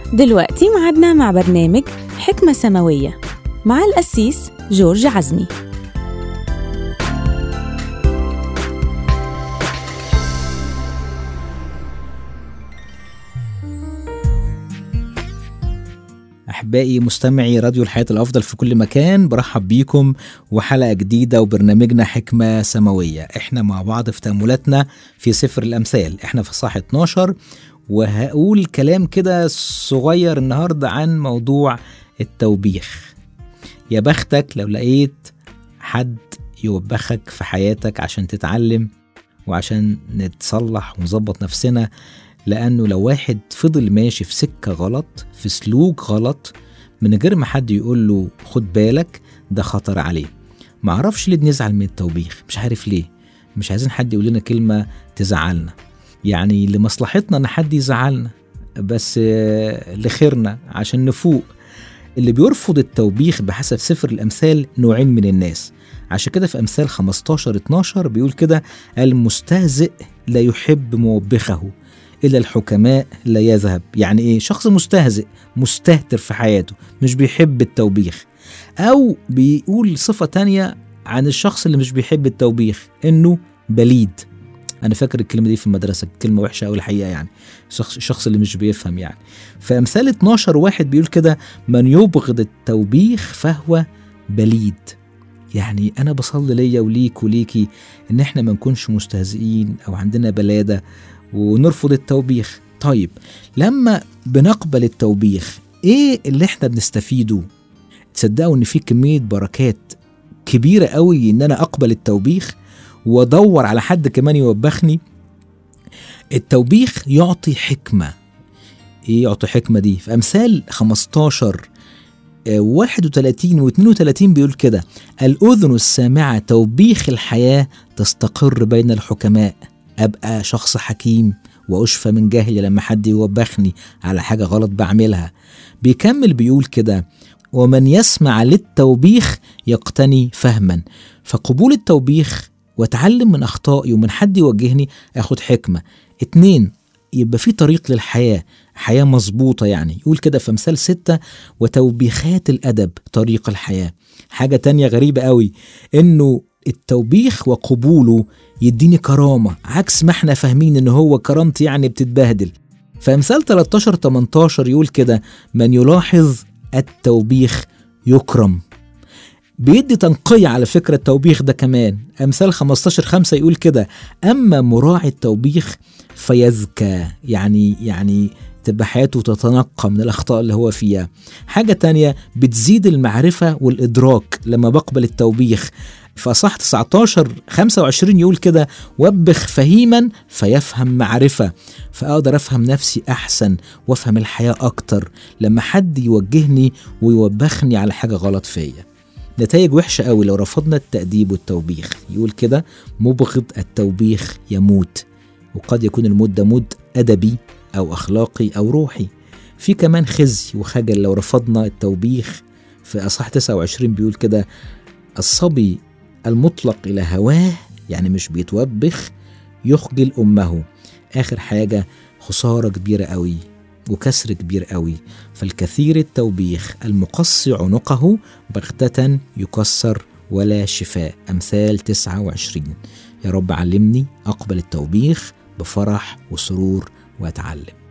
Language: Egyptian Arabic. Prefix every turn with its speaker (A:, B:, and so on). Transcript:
A: دلوقتي معادنا مع برنامج حكمة سماوية مع القسيس جورج عزمي
B: أحبائي مستمعي راديو الحياة الأفضل في كل مكان برحب بيكم وحلقة جديدة وبرنامجنا حكمة سماوية إحنا مع بعض في تأملاتنا في سفر الأمثال إحنا في صح 12 وهقول كلام كده صغير النهاردة عن موضوع التوبيخ يا بختك لو لقيت حد يوبخك في حياتك عشان تتعلم وعشان نتصلح ونظبط نفسنا لأنه لو واحد فضل ماشي في سكة غلط في سلوك غلط من غير ما حد يقول له خد بالك ده خطر عليه معرفش ليه بنزعل من التوبيخ مش عارف ليه مش عايزين حد يقول لنا كلمة تزعلنا يعني لمصلحتنا ان حد يزعلنا بس آه، لخيرنا عشان نفوق اللي بيرفض التوبيخ بحسب سفر الامثال نوعين من الناس عشان كده في امثال 15 12 بيقول كده المستهزئ لا يحب موبخه إلى الحكماء لا يذهب يعني إيه شخص مستهزئ مستهتر في حياته مش بيحب التوبيخ أو بيقول صفة تانية عن الشخص اللي مش بيحب التوبيخ إنه بليد أنا فاكر الكلمة دي في المدرسة كلمة وحشة أوي الحقيقة يعني الشخص الشخص اللي مش بيفهم يعني فأمثال 12 واحد بيقول كده من يبغض التوبيخ فهو بليد يعني أنا بصلي ليا وليك وليكي إن إحنا ما نكونش مستهزئين أو عندنا بلادة ونرفض التوبيخ طيب لما بنقبل التوبيخ ايه اللي احنا بنستفيده تصدقوا ان في كميه بركات كبيره قوي ان انا اقبل التوبيخ وادور على حد كمان يوبخني التوبيخ يعطي حكمه ايه يعطي حكمه دي في امثال 15 آه، 31 و 32 بيقول كده الاذن السامعه توبيخ الحياه تستقر بين الحكماء ابقى شخص حكيم واشفى من جهلي لما حد يوبخني على حاجه غلط بعملها بيكمل بيقول كده ومن يسمع للتوبيخ يقتني فهما فقبول التوبيخ واتعلم من اخطائي ومن حد يوجهني اخد حكمه اتنين يبقى في طريق للحياه حياه مظبوطه يعني يقول كده في امثال ستة وتوبيخات الادب طريق الحياه حاجه تانية غريبه قوي انه التوبيخ وقبوله يديني كرامة عكس ما احنا فاهمين ان هو كرامتي يعني بتتبهدل فامثال 13 18 يقول كده من يلاحظ التوبيخ يكرم بيدي تنقية على فكرة التوبيخ ده كمان أمثال 15 5 يقول كده أما مراعي التوبيخ فيزكى يعني يعني تبقى حياته تتنقى من الأخطاء اللي هو فيها حاجة تانية بتزيد المعرفة والإدراك لما بقبل التوبيخ فصح 19 25 يقول كده وبخ فهيما فيفهم معرفة فأقدر أفهم نفسي أحسن وأفهم الحياة أكتر لما حد يوجهني ويوبخني على حاجة غلط فيا نتائج وحشة قوي لو رفضنا التأديب والتوبيخ يقول كده مبغض التوبيخ يموت وقد يكون الموت ده موت أدبي أو أخلاقي أو روحي في كمان خزي وخجل لو رفضنا التوبيخ في أصح 29 بيقول كده الصبي المطلق إلى هواه يعني مش بيتوبخ يخجل أمه آخر حاجة خسارة كبيرة قوي وكسر كبير قوي فالكثير التوبيخ المقص عنقه بغتة يكسر ولا شفاء أمثال 29 يا رب علمني أقبل التوبيخ بفرح وسرور وأتعلم